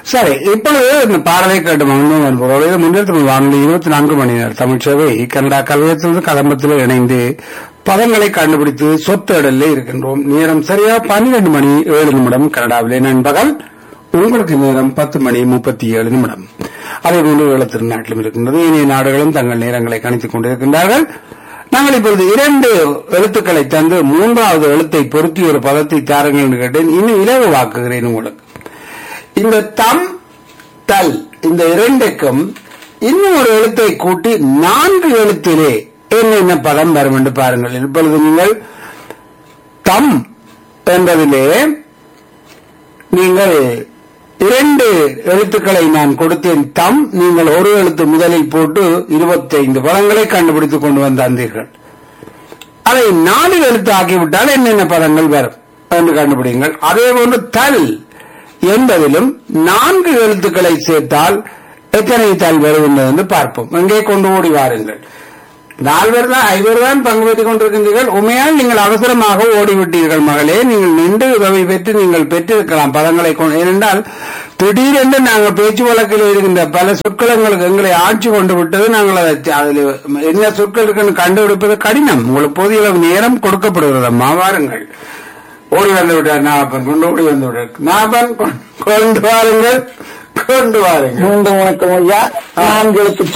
சரி இப்பொழுது இந்த பாடலை கேட்டு மகிழ்ந்து வருகிறோம் இது முன்னில் தமிழ் வானொலி இருபத்தி நான்கு மணி நேரம் தமிழ் சேவை கனடா கல்வியத்திலிருந்து கதம்பத்தில் இணைந்து பதங்களை கண்டுபிடித்து சொத்தேடலில் இருக்கின்றோம் நேரம் சரியா பன்னிரண்டு மணி ஏழு நிமிடம் கனடாவிலே நண்பகல் உங்களுக்கு நேரம் பத்து மணி முப்பத்தி ஏழு நிமிடம் அதே போன்று ஈழத்திருநாட்டிலும் இருக்கின்றது இனிய நாடுகளும் தங்கள் நேரங்களை கணித்துக் கொண்டிருக்கின்றார்கள் நாங்கள் இப்பொழுது இரண்டு எழுத்துக்களை தந்து மூன்றாவது எழுத்தை பொருத்தி ஒரு பதத்தை தாருங்கள் என்று கேட்டேன் இன்னும் இலவு வாக்குகிறேன் உங்களுக்கு இந்த தம் தல் இந்த இரண்டுக்கும் இன்னும் ஒரு எழுத்தை கூட்டி நான்கு எழுத்திலே என்னென்ன பதம் வரும் என்று பாருங்கள் இப்பொழுது நீங்கள் தம் என்பதிலே நீங்கள் இரண்டு எழுத்துக்களை நான் கொடுத்தேன் தம் நீங்கள் ஒரு எழுத்து முதலில் போட்டு இருபத்தைந்து பதங்களை கண்டுபிடித்துக் கொண்டு வந்தீர்கள் அதை நாலு எழுத்து ஆக்கிவிட்டால் என்னென்ன பதங்கள் வரும் என்று கண்டுபிடிங்கள் அதே போன்று தல் என்பதிலும் நான்கு எழுத்துக்களை சேர்த்தால் எத்தனை தல் வருகின்றது என்று பார்ப்போம் எங்கே கொண்டு ஓடி வாருங்கள் நால்வர் தான் ஐவர் தான் பங்கு பெற்றுக் கொண்டிருக்கின்றீர்கள் உண்மையால் நீங்கள் அவசரமாக ஓடிவிட்டீர்கள் மகளே நீங்கள் நின்று உதவி பெற்று நீங்கள் பெற்றிருக்கலாம் பதங்களை கொண்டு ஏனென்றால் திடீரென்று நாங்கள் பேச்சு வழக்கில் இருக்கின்ற பல சொற்கள் எங்களுக்கு எங்களை ஆட்சி கொண்டு விட்டது நாங்கள் அதை அதில் என்ன சொற்கள் இருக்குன்னு கண்டுபிடிப்பது கடினம் உங்களுக்கு போதிய அளவு நேரம் கொடுக்கப்படுகிறது அம்மா வாருங்கள் ஓடி வந்து விட்டார் நாகப்பன் கொண்டு ஓடி வந்து விட்டார் நாகப்பன் கொண்டு வாருங்கள் கொண்டு வாருங்கள் மீண்டும் வணக்கம் ஐயா நான்கு எழுத்து